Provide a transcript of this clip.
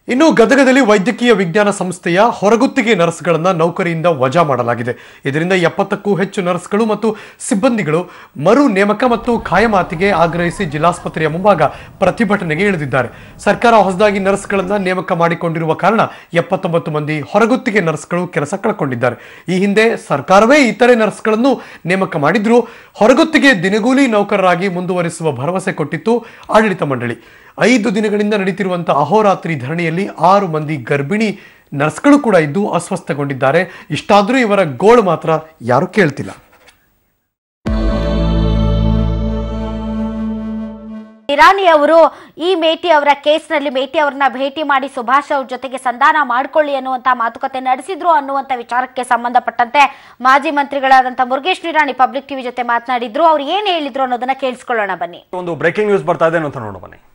ಇನ್ನು ಗದಗದಲ್ಲಿ ವೈದ್ಯಕೀಯ ವಿಜ್ಞಾನ ಸಂಸ್ಥೆಯ ಹೊರಗುತ್ತಿಗೆ ನರ್ಸ್ಗಳನ್ನ ನೌಕರಿಯಿಂದ ವಜಾ ಮಾಡಲಾಗಿದೆ ಇದರಿಂದ ಎಪ್ಪತ್ತಕ್ಕೂ ಹೆಚ್ಚು ನರ್ಸ್ಗಳು ಮತ್ತು ಸಿಬ್ಬಂದಿಗಳು ಮರು ನೇಮಕ ಮತ್ತು ಖಾಯಮಾತಿಗೆ ಆಗ್ರಹಿಸಿ ಜಿಲ್ಲಾಸ್ಪತ್ರೆಯ ಮುಂಭಾಗ ಪ್ರತಿಭಟನೆಗೆ ಇಳಿದಿದ್ದಾರೆ ಸರ್ಕಾರ ಹೊಸದಾಗಿ ನರ್ಸ್ಗಳನ್ನ ನೇಮಕ ಮಾಡಿಕೊಂಡಿರುವ ಕಾರಣ ಎಪ್ಪತ್ತೊಂಬತ್ತು ಮಂದಿ ಹೊರಗುತ್ತಿಗೆ ನರ್ಸ್ಗಳು ಕೆಲಸ ಕಳ್ಕೊಂಡಿದ್ದಾರೆ ಈ ಹಿಂದೆ ಸರ್ಕಾರವೇ ಇತರೆ ನರ್ಸ್ಗಳನ್ನು ನೇಮಕ ಮಾಡಿದ್ರು ಹೊರಗುತ್ತಿಗೆ ದಿನಗೂಲಿ ನೌಕರರಾಗಿ ಮುಂದುವರಿಸುವ ಭರವಸೆ ಕೊಟ್ಟಿತ್ತು ಆಡಳಿತ ಮಂಡಳಿ ಐದು ದಿನಗಳಿಂದ ನಡೀತಿರುವಂತಹ ಅಹೋರಾತ್ರಿ ಧರಣಿಯಲ್ಲಿ ಆರು ಮಂದಿ ಗರ್ಭಿಣಿ ನರ್ಸ್ಗಳು ಕೂಡ ಇದ್ದು ಅಸ್ವಸ್ಥಗೊಂಡಿದ್ದಾರೆ ಇಷ್ಟಾದರೂ ಇವರ ಗೋಳು ಮಾತ್ರ ಯಾರು ಕೇಳ್ತಿಲ್ಲ ಇರಾನಿ ಅವರು ಈ ಮೇಟಿ ಅವರ ಕೇಸ್ನಲ್ಲಿ ಮೇಟಿ ಅವರನ್ನ ಭೇಟಿ ಮಾಡಿ ಸುಭಾಷ್ ಅವ್ರ ಜೊತೆಗೆ ಸಂಧಾನ ಮಾಡ್ಕೊಳ್ಳಿ ಅನ್ನುವಂತ ಮಾತುಕತೆ ನಡೆಸಿದ್ರು ಅನ್ನುವಂತ ವಿಚಾರಕ್ಕೆ ಸಂಬಂಧಪಟ್ಟಂತೆ ಮಾಜಿ ಮಂತ್ರಿಗಳಾದಂಥ ಮುರುಗೇಶ್ ನಿರಾಣಿ ಪಬ್ಲಿಕ್ ಟಿವಿ ಜೊತೆ ಮಾತನಾಡಿದ್ರು ಅವ್ರು ಏನ್ ಹೇಳಿದ್ರು ಅನ್ನೋದನ್ನ ಕೇಳಿಸ್ಕೊಳ್ಳೋಣ ಬನ್ನಿ ಒಂದು ಬ್ರೇಕಿಂಗ್ ನ್ಯೂಸ್ ಬರ್ತಾ ಇದೆ ಅಂತ ನೋಡೋ ಬನ್ನಿ